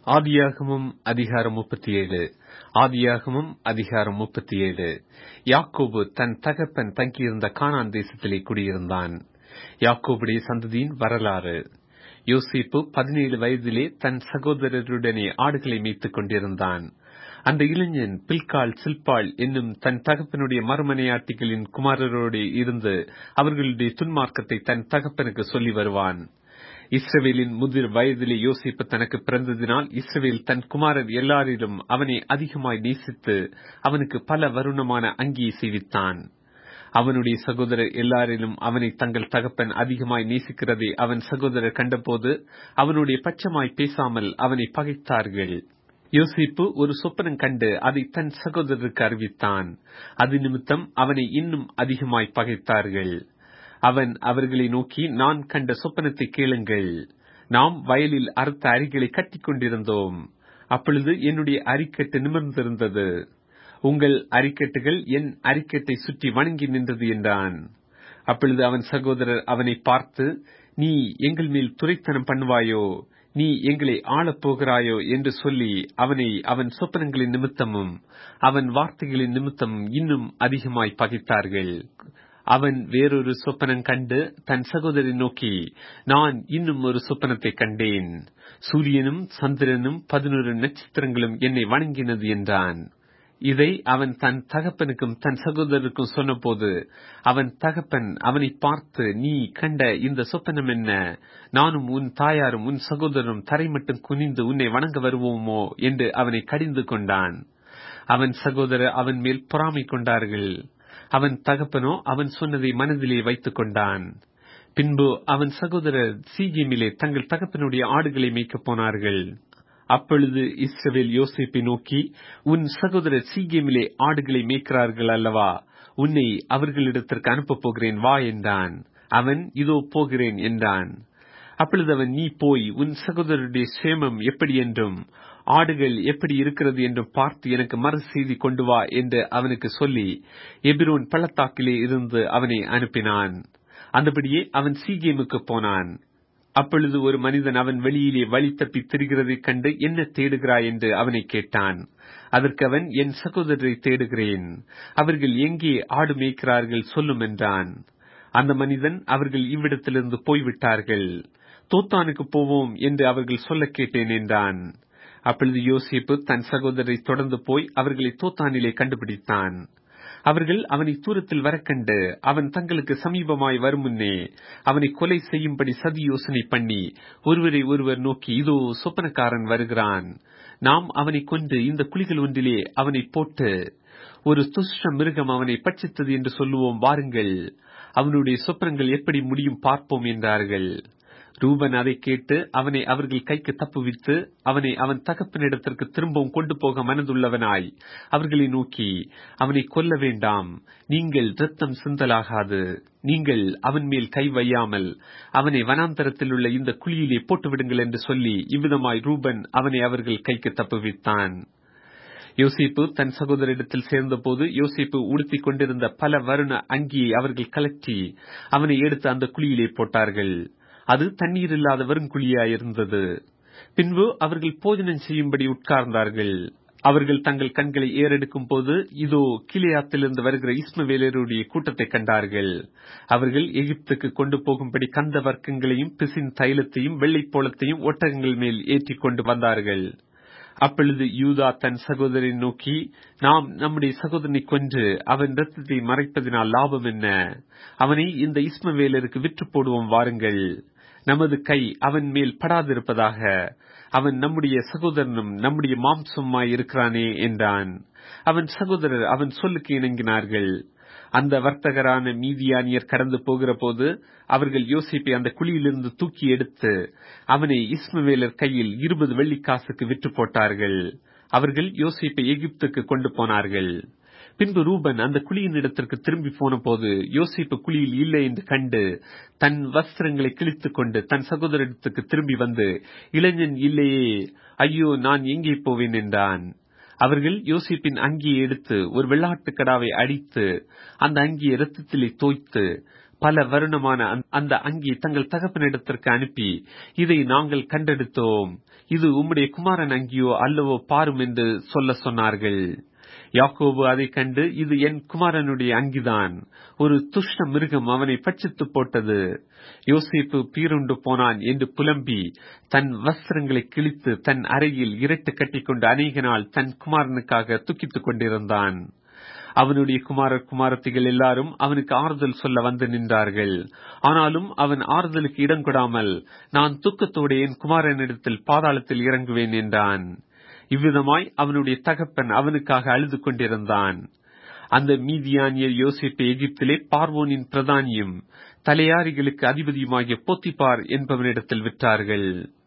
ஆதியாகமம் அதிகாரம் முப்பத்தி ஏழு ஆதியாகமம் அதிகாரம் முப்பத்தி ஏழு யாக்கோபு தன் தகப்பன் தங்கியிருந்த கானான் தேசத்திலே குடியிருந்தான் யாக்கோபுடைய சந்ததியின் வரலாறு யோசிப்பு பதினேழு வயதிலே தன் சகோதரருடனே ஆடுகளை மேய்த்துக் கொண்டிருந்தான் அந்த இளைஞன் பில்கால் சில்பாள் என்னும் தன் தகப்பனுடைய மறுமனையாட்டிகளின் குமாரரோடு இருந்து அவர்களுடைய துன்மார்க்கத்தை தன் தகப்பனுக்கு சொல்லி வருவான் இஸ்ரவேலின் முதிர் வயதிலே யோசிப்பு தனக்கு பிறந்ததினால் இஸ்ரவேல் தன் குமாரர் எல்லாரிலும் அவனை அதிகமாய் நேசித்து அவனுக்கு பல வருணமான அங்கியை செய்வித்தான் அவனுடைய சகோதரர் எல்லாரிலும் அவனை தங்கள் தகப்பன் அதிகமாய் நேசிக்கிறதை அவன் சகோதரர் கண்டபோது அவனுடைய பட்சமாய் பேசாமல் அவனை பகைத்தார்கள் யோசிப்பு ஒரு சொப்பனம் கண்டு அதை தன் சகோதரருக்கு அறிவித்தான் அது நிமித்தம் அவனை இன்னும் அதிகமாய் பகைத்தார்கள் அவன் அவர்களை நோக்கி நான் கண்ட சொப்பனத்தை கேளுங்கள் நாம் வயலில் அறுத்த அரிகளை கட்டிக் கொண்டிருந்தோம் அப்பொழுது என்னுடைய அரிக்கட்டு நிமிர்ந்திருந்தது உங்கள் அரிக்கட்டுகள் என் அரிக்கட்டை சுற்றி வணங்கி நின்றது என்றான் அப்பொழுது அவன் சகோதரர் அவனை பார்த்து நீ எங்கள் மேல் துரைத்தனம் பண்ணுவாயோ நீ எங்களை ஆளப் போகிறாயோ என்று சொல்லி அவனை அவன் சொப்பனங்களின் நிமித்தமும் அவன் வார்த்தைகளின் நிமித்தமும் இன்னும் அதிகமாய் பகைத்தார்கள் அவன் வேறொரு சொப்பனம் கண்டு தன் சகோதரி நோக்கி நான் இன்னும் ஒரு சொப்பனத்தை கண்டேன் சூரியனும் சந்திரனும் பதினொரு நட்சத்திரங்களும் என்னை வணங்கினது என்றான் இதை அவன் தன் தகப்பனுக்கும் தன் சகோதரருக்கும் சொன்னபோது அவன் தகப்பன் அவனை பார்த்து நீ கண்ட இந்த சொப்பனம் என்ன நானும் உன் தாயாரும் உன் சகோதரரும் தரை மட்டும் குனிந்து உன்னை வணங்க வருவோமோ என்று அவனை கடிந்து கொண்டான் அவன் சகோதரர் அவன் மேல் பொறாமை கொண்டார்கள் அவன் தகப்பனோ அவன் சொன்னதை மனதிலே வைத்துக் கொண்டான் பின்பு அவன் சகோதரர் சீகிமிலே தங்கள் தகப்பனுடைய ஆடுகளை மேய்க்கப் போனார்கள் அப்பொழுது இஸ்ரவேல் யோசிப்பை நோக்கி உன் சகோதரர் சீகேமிலே ஆடுகளை மேய்க்கிறார்கள் அல்லவா உன்னை அவர்களிடத்திற்கு அனுப்பப் போகிறேன் வா என்றான் அவன் இதோ போகிறேன் என்றான் அப்பொழுது அவன் நீ போய் உன் சகோதரருடைய சேமம் எப்படி என்றும் ஆடுகள் எப்படி இருக்கிறது என்றும் பார்த்து எனக்கு மறு செய்தி கொண்டு வா என்று அவனுக்கு சொல்லி எபிரோன் பள்ளத்தாக்கிலே இருந்து அவனை அனுப்பினான் அந்தபடியே அவன் சீகேமுக்கு போனான் அப்பொழுது ஒரு மனிதன் அவன் வெளியிலே வழி தப்பி திரிகிறதைக் கண்டு என்ன தேடுகிறாய் என்று அவனை கேட்டான் அதற்கு அவன் என் சகோதரரை தேடுகிறேன் அவர்கள் எங்கே ஆடு மேய்க்கிறார்கள் சொல்லும் என்றான் அந்த மனிதன் அவர்கள் இவ்விடத்திலிருந்து போய்விட்டார்கள் தோத்தானுக்கு போவோம் என்று அவர்கள் சொல்ல கேட்டேன் என்றான் அப்பொழுது யோசிப்பு தன் சகோதரரை தொடர்ந்து போய் அவர்களை தோத்தானிலே கண்டுபிடித்தான் அவர்கள் அவனை தூரத்தில் வரக்கண்டு அவன் தங்களுக்கு சமீபமாய் வரும் முன்னே அவனை கொலை செய்யும்படி சதி யோசனை பண்ணி ஒருவரை ஒருவர் நோக்கி இதோ சொப்பனக்காரன் வருகிறான் நாம் அவனை கொண்டு இந்த குழிகள் ஒன்றிலே அவனை போட்டு ஒரு துஷ்ட மிருகம் அவனை பட்சித்தது என்று சொல்லுவோம் வாருங்கள் அவனுடைய சொப்பனங்கள் எப்படி முடியும் பார்ப்போம் என்றார்கள் ரூபன் அதை கேட்டு அவனை அவர்கள் கைக்கு தப்புவித்து அவனை அவன் தகப்பனிடத்திற்கு திரும்பவும் கொண்டு போக மனதுள்ளவனாய் அவர்களை நோக்கி அவனை கொல்ல வேண்டாம் நீங்கள் ரத்தம் சிந்தலாகாது நீங்கள் அவன் மேல் கை வையாமல் அவனை வனாந்தரத்தில் உள்ள இந்த குழியிலே போட்டுவிடுங்கள் என்று சொல்லி இவ்விதமாய் ரூபன் அவனை அவர்கள் கைக்கு தப்புவித்தான் யோசிப்பு தன் சகோதரிடத்தில் சேர்ந்தபோது யோசிப்பு உடுத்திக் கொண்டிருந்த பல வருண அங்கியை அவர்கள் கலற்றி அவனை எடுத்து அந்த குழியிலே போட்டார்கள் அது தண்ணீர் இல்லாத வெறுங்குழியாயிருந்தது பின்பு அவர்கள் போஜனம் செய்யும்படி உட்கார்ந்தார்கள் அவர்கள் தங்கள் கண்களை ஏறெடுக்கும் போது இதோ கிளியாத்திலிருந்து வருகிற இஸ்மவேலருடைய கூட்டத்தை கண்டார்கள் அவர்கள் எகிப்துக்கு கொண்டு போகும்படி கந்த வர்க்கங்களையும் பிசின் தைலத்தையும் வெள்ளைப்போளத்தையும் ஒட்டகங்கள் மேல் ஏற்றி கொண்டு வந்தார்கள் அப்பொழுது யூதா தன் சகோதரனை நோக்கி நாம் நம்முடைய சகோதரனை கொன்று அவன் ரத்தத்தை மறைப்பதினால் லாபம் என்ன அவனை இந்த இஸ்மவேலருக்கு விற்று போடுவோம் வாருங்கள் நமது கை அவன் மேல் படாதிருப்பதாக அவன் நம்முடைய சகோதரனும் நம்முடைய மாம்சமாய் இருக்கிறானே என்றான் அவன் சகோதரர் அவன் சொல்லுக்கு இணங்கினார்கள் அந்த வர்த்தகரான மீதியானியர் கடந்து போகிற போது அவர்கள் யோசிப்பை அந்த குழியிலிருந்து தூக்கி எடுத்து அவனை இஸ்மவேலர் கையில் இருபது வெள்ளிக்காசுக்கு விற்று போட்டார்கள் அவர்கள் யோசிப்பை எகிப்துக்கு கொண்டு போனார்கள் பின்பு ரூபன் அந்த குழியின் இடத்திற்கு திரும்பி போன போது யோசிப்பு குழியில் இல்லை என்று கண்டு தன் வஸ்திரங்களை கிழித்துக் கொண்டு தன் சகோதரத்துக்கு திரும்பி வந்து இளைஞன் இல்லையே ஐயோ நான் எங்கே போவேன் என்றான் அவர்கள் யோசிப்பின் அங்கியை எடுத்து ஒரு வெள்ளாட்டு கடாவை அடித்து அந்த அங்கியை ரத்தத்திலே தோய்த்து பல வருணமான அந்த- அந்த அங்கி தங்கள் தகப்பனிடத்திற்கு அனுப்பி இதை நாங்கள் கண்டெடுத்தோம் இது உம்முடைய குமாரன் அங்கியோ அல்லவோ பாரும் என்று சொல்ல சொன்னார்கள் யாக்கோபு அதைக் கண்டு இது என் குமாரனுடைய அங்கிதான் ஒரு துஷ்ட மிருகம் அவனை பட்சித்து போட்டது யோசேப்பு பீருண்டு போனான் என்று புலம்பி தன் வஸ்திரங்களை கிழித்து தன் அறையில் இரட்டு கட்டிக்கொண்டு அநேக நாள் தன் குமாரனுக்காக துக்கித்துக் கொண்டிருந்தான் அவனுடைய குமாரர் குமாரத்திகள் எல்லாரும் அவனுக்கு ஆறுதல் சொல்ல வந்து நின்றார்கள் ஆனாலும் அவன் ஆறுதலுக்கு இடம் கொடாமல் நான் துக்கத்தோடு என் குமாரனிடத்தில் பாதாளத்தில் இறங்குவேன் என்றான் இவ்விதமாய் அவனுடைய தகப்பன் அவனுக்காக அழுது கொண்டிருந்தான் அந்த மீதியானியர் யோசிப்பை எகிப்திலே பார்வோனின் பிரதானியும் தலையாரிகளுக்கு அதிபதியுமாகிய போத்திபார் என்பவனிடத்தில் விற்றார்கள்